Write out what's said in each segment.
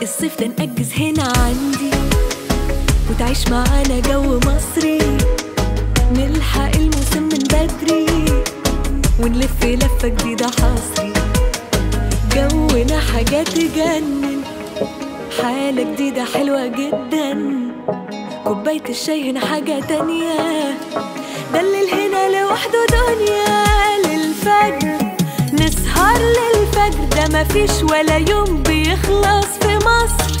الصيف ده نأجز هنا عندي وتعيش معانا جو مصري نلحق الموسم من بدري ونلف لفة جديدة حصري جونا حاجة تجنن حالة جديدة حلوة جدا كوباية الشاي هنا حاجة تانية دلل هنا لوحده دنيا للفجر نسهر للفجر ده مفيش ولا يوم بيخلص في مصر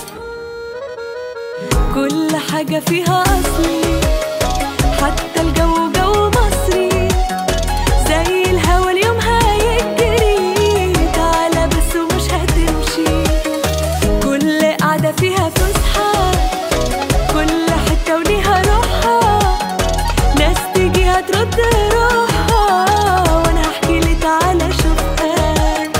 كل حاجة فيها أصلي حتى الجو جو مصري زي الهوا اليوم هيجري تعالى بس ومش هتمشي كل قعدة فيها فسحة كل حتة وليها روحها ناس تيجي هترد روحها وانا هحكي لي تعالى شوفها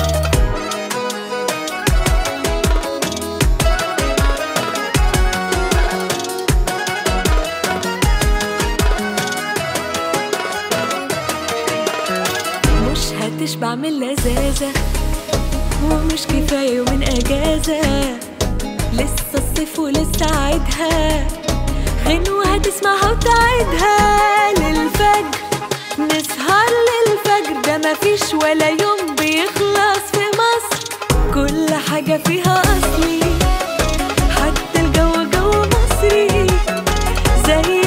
مش هتشبع من لذاذة ومش كفاية يومين أجازة لسه الصيف ولسه عيدها غنوة هتسمعها وتعيدها للفجر نسهر للفجر ده مفيش ولا يوم بيخلص في مصر كل حاجة فيها أصلي حتى الجو جو مصري زي